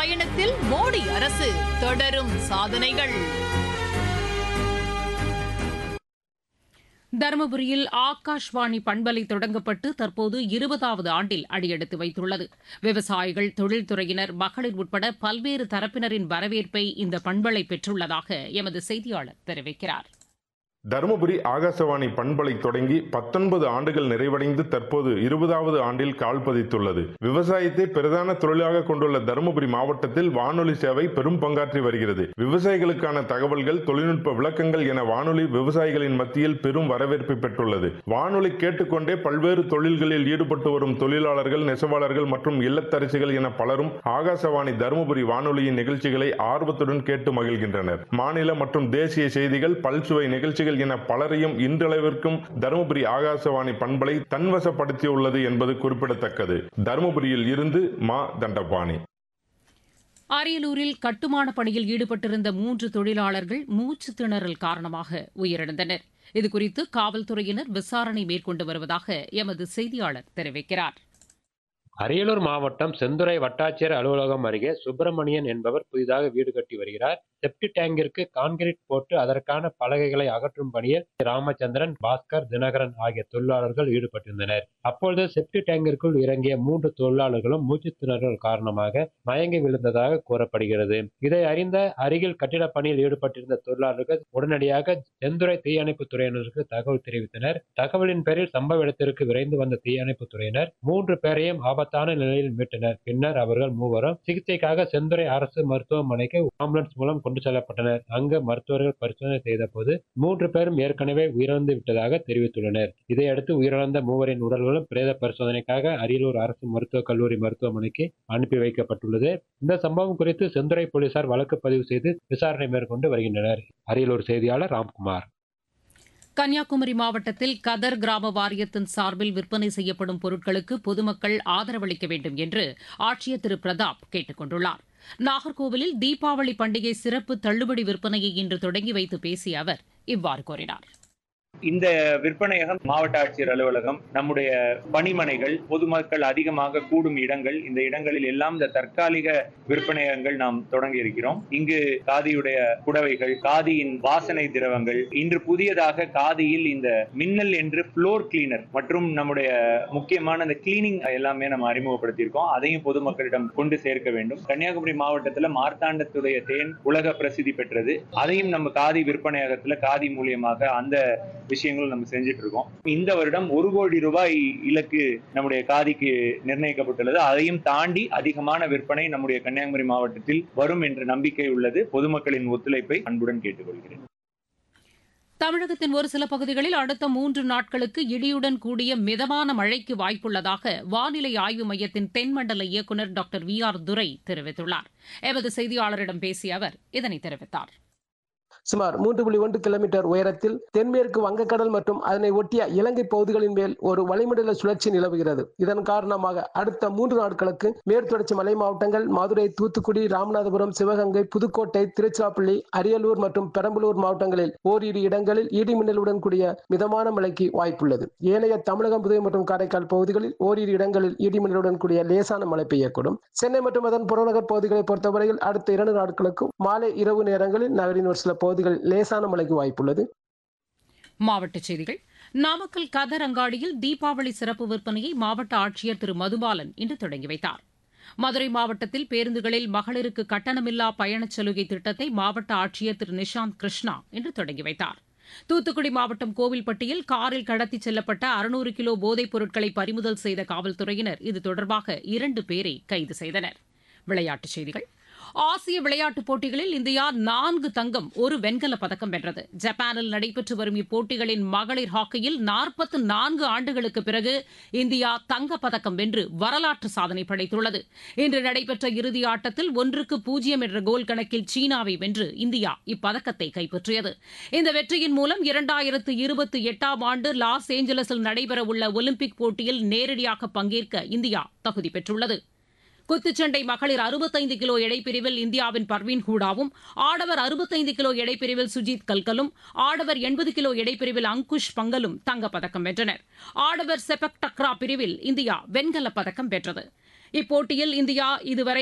பயணத்தில் மோடி அரசு தொடரும் சாதனைகள் தருமபுரியில் ஆகாஷ்வாணி பண்பலை தொடங்கப்பட்டு தற்போது இருபதாவது ஆண்டில் அடியெடுத்து வைத்துள்ளது விவசாயிகள் தொழில்துறையினர் மகளிர் உட்பட பல்வேறு தரப்பினரின் வரவேற்பை இந்த பண்பலை பெற்றுள்ளதாக எமது செய்தியாளர் தெரிவிக்கிறார் தருமபுரி ஆகாசவாணி பண்பலை தொடங்கி பத்தொன்பது ஆண்டுகள் நிறைவடைந்து தற்போது இருபதாவது ஆண்டில் கால் பதித்துள்ளது விவசாயத்தை பிரதான தொழிலாக கொண்டுள்ள தருமபுரி மாவட்டத்தில் வானொலி சேவை பெரும் பங்காற்றி வருகிறது விவசாயிகளுக்கான தகவல்கள் தொழில்நுட்ப விளக்கங்கள் என வானொலி விவசாயிகளின் மத்தியில் பெரும் வரவேற்பை பெற்றுள்ளது வானொலி கேட்டுக்கொண்டே பல்வேறு தொழில்களில் ஈடுபட்டு வரும் தொழிலாளர்கள் நெசவாளர்கள் மற்றும் இல்லத்தரசிகள் என பலரும் ஆகாசவாணி தருமபுரி வானொலியின் நிகழ்ச்சிகளை ஆர்வத்துடன் கேட்டு மகிழ்கின்றனர் மாநில மற்றும் தேசிய செய்திகள் பல்சுவை நிகழ்ச்சிகள் என பலரையும் இன்றளவிற்கும் தருமபுரி ஆகாசவாணி பண்பலை தன்வசப்படுத்தியுள்ளது என்பது குறிப்பிடத்தக்கது தருமபுரியில் இருந்து மா தண்டபாணி அரியலூரில் கட்டுமான பணியில் ஈடுபட்டிருந்த மூன்று தொழிலாளர்கள் மூச்சு திணறல் காரணமாக உயிரிழந்தனர் இதுகுறித்து காவல்துறையினர் விசாரணை மேற்கொண்டு வருவதாக எமது செய்தியாளர் தெரிவிக்கிறார் அரியலூர் மாவட்டம் செந்துறை வட்டாட்சியர் அலுவலகம் அருகே சுப்பிரமணியன் என்பவர் புதிதாக வீடு கட்டி வருகிறார் செப்டி டேங்கிற்கு கான்கிரீட் போட்டு அதற்கான பலகைகளை அகற்றும் பணியில் ராமச்சந்திரன் பாஸ்கர் தினகரன் ஆகிய தொழிலாளர்கள் ஈடுபட்டிருந்தனர் அப்பொழுது செப்டி டேங்கிற்குள் இறங்கிய மூன்று தொழிலாளர்களும் மூச்சு திணறல் காரணமாக மயங்கி விழுந்ததாக கூறப்படுகிறது இதை அறிந்த அருகில் கட்டிடப் பணியில் ஈடுபட்டிருந்த தொழிலாளர்கள் உடனடியாக செந்துறை தீயணைப்பு துறையினருக்கு தகவல் தெரிவித்தனர் தகவலின் பேரில் சம்பவ இடத்திற்கு விரைந்து வந்த தீயணைப்பு துறையினர் மூன்று பேரையும் ஆபத்தான நிலையில் மீட்டனர் பின்னர் அவர்கள் மூவரும் சிகிச்சைக்காக செந்துறை அரசு மருத்துவமனைக்கு ஆம்புலன்ஸ் மூலம் கொண்டு செல்லப்பட்டனர் அங்கு மருத்துவர்கள் பரிசோதனை செய்த போது மூன்று பேரும் ஏற்கனவே உயிரிழந்து விட்டதாக தெரிவித்துள்ளனர் இதையடுத்து உயிரிழந்த மூவரின் உடல்களும் பிரேத பரிசோதனைக்காக அரியலூர் அரசு மருத்துவக் கல்லூரி மருத்துவமனைக்கு அனுப்பி வைக்கப்பட்டுள்ளது இந்த சம்பவம் குறித்து செந்துறை போலீசார் வழக்கு பதிவு செய்து விசாரணை மேற்கொண்டு வருகின்றனர் அரியலூர் செய்தியாளர் ராம்குமார் கன்னியாகுமரி மாவட்டத்தில் கதர் கிராம வாரியத்தின் சார்பில் விற்பனை செய்யப்படும் பொருட்களுக்கு பொதுமக்கள் ஆதரவளிக்க வேண்டும் என்று ஆட்சியர் திரு பிரதாப் கேட்டுக் கொண்டுள்ளார் நாகர்கோவிலில் தீபாவளி பண்டிகை சிறப்பு தள்ளுபடி விற்பனையை இன்று தொடங்கி வைத்து பேசிய அவர் இவ்வாறு கூறினார் இந்த விற்பனையகம் மாவட்ட ஆட்சியர் அலுவலகம் நம்முடைய பணிமனைகள் பொதுமக்கள் அதிகமாக கூடும் இடங்கள் இந்த இடங்களில் எல்லாம் இந்த தற்காலிக விற்பனையகங்கள் நாம் தொடங்கி இருக்கிறோம் இங்கு காதியுடைய புடவைகள் காதியின் வாசனை திரவங்கள் இன்று புதியதாக காதியில் இந்த மின்னல் என்று ஃப்ளோர் கிளீனர் மற்றும் நம்முடைய முக்கியமான இந்த கிளீனிங் எல்லாமே நம்ம அறிமுகப்படுத்தியிருக்கோம் அதையும் பொதுமக்களிடம் கொண்டு சேர்க்க வேண்டும் கன்னியாகுமரி மாவட்டத்துல மார்த்தாண்டத்துடைய தேன் உலக பிரசித்தி பெற்றது அதையும் நம்ம காதி விற்பனையகத்துல காதி மூலியமாக அந்த விஷயங்கள் நம்ம செஞ்சுட்டு இருக்கோம் இந்த வருடம் ஒரு கோடி ரூபாய் இலக்கு நம்முடைய காதிக்கு நிர்ணயிக்கப்பட்டுள்ளது அதையும் தாண்டி அதிகமான விற்பனை நம்முடைய கன்னியாகுமரி மாவட்டத்தில் வரும் என்ற நம்பிக்கை உள்ளது பொதுமக்களின் ஒத்துழைப்பை அன்புடன் கேட்டுக்கொள்கிறேன் தமிழகத்தின் ஒரு சில பகுதிகளில் அடுத்த மூன்று நாட்களுக்கு இடியுடன் கூடிய மிதமான மழைக்கு வாய்ப்புள்ளதாக வானிலை ஆய்வு மையத்தின் தென்மண்டல இயக்குநர் டாக்டர் வி ஆர் துரை தெரிவித்துள்ளார் எமது செய்தியாளரிடம் பேசிய அவர் இதனை தெரிவித்தார் சுமார் மூன்று புள்ளி ஒன்று கிலோமீட்டர் உயரத்தில் தென்மேற்கு வங்கக்கடல் மற்றும் அதனை ஒட்டிய இலங்கை பகுதிகளின் மேல் ஒரு வளிமண்டல சுழற்சி நிலவுகிறது இதன் காரணமாக அடுத்த மூன்று நாட்களுக்கு மேற்தொடர்ச்சி மலை மாவட்டங்கள் மதுரை தூத்துக்குடி ராமநாதபுரம் சிவகங்கை புதுக்கோட்டை திருச்சிராப்பள்ளி அரியலூர் மற்றும் பெரம்பலூர் மாவட்டங்களில் ஓரிரு இடங்களில் இடி மின்னலுடன் கூடிய மிதமான மழைக்கு வாய்ப்புள்ளது ஏனைய தமிழகம் புதுவை மற்றும் காரைக்கால் பகுதிகளில் ஓரிரு இடங்களில் இடி மின்னலுடன் கூடிய லேசான மழை பெய்யக்கூடும் சென்னை மற்றும் அதன் புறநகர் பகுதிகளை பொறுத்தவரையில் அடுத்த இரண்டு நாட்களுக்கு மாலை இரவு நேரங்களில் நகரின் ஒரு சில பகுதிகள் லேசான மழைக்கு வாய்ப்புள்ளது மாவட்டச் செய்திகள் நாமக்கல் கதர் அங்காடியில் தீபாவளி சிறப்பு விற்பனையை மாவட்ட ஆட்சியர் திரு மதுபாலன் இன்று தொடங்கி வைத்தார் மதுரை மாவட்டத்தில் பேருந்துகளில் மகளிருக்கு கட்டணமில்லா பயணச் சலுகை திட்டத்தை மாவட்ட ஆட்சியர் திரு நிஷாந்த் கிருஷ்ணா இன்று தொடங்கி வைத்தார் தூத்துக்குடி மாவட்டம் கோவில்பட்டியில் காரில் கடத்திச் செல்லப்பட்ட அறுநூறு கிலோ போதைப் பொருட்களை பறிமுதல் செய்த காவல்துறையினர் இது தொடர்பாக இரண்டு பேரை கைது செய்தனர் விளையாட்டுச் செய்திகள் ஆசிய விளையாட்டுப் போட்டிகளில் இந்தியா நான்கு தங்கம் ஒரு வெண்கலப் பதக்கம் வென்றது ஜப்பானில் நடைபெற்று வரும் இப்போட்டிகளின் மகளிர் ஹாக்கியில் நாற்பத்து நான்கு ஆண்டுகளுக்கு பிறகு இந்தியா தங்கப் பதக்கம் வென்று வரலாற்று சாதனை படைத்துள்ளது இன்று நடைபெற்ற இறுதி ஆட்டத்தில் ஒன்றுக்கு பூஜ்ஜியம் என்ற கோல் கணக்கில் சீனாவை வென்று இந்தியா இப்பதக்கத்தை கைப்பற்றியது இந்த வெற்றியின் மூலம் இரண்டாயிரத்து இருபத்தி எட்டாம் ஆண்டு லாஸ் ஏஞ்சலஸில் நடைபெறவுள்ள ஒலிம்பிக் போட்டியில் நேரடியாக பங்கேற்க இந்தியா தகுதி பெற்றுள்ளது குத்துச்சண்டை மகளிர் அறுபத்தைந்து கிலோ எடைப்பிரிவில் இந்தியாவின் பர்வீன் ஹூடாவும் ஆடவர் அறுபத்தைந்து கிலோ எடைப்பிரிவில் சுஜித் கல்கலும் ஆடவர் எண்பது கிலோ எடைப்பிரிவில் அங்குஷ் பங்கலும் தங்கப்பதக்கம் வென்றனர் ஆடவர் செபக் டக்ரா பிரிவில் இந்தியா வெண்கலப் பதக்கம் வென்றது இப்போட்டியில் இந்தியா இதுவரை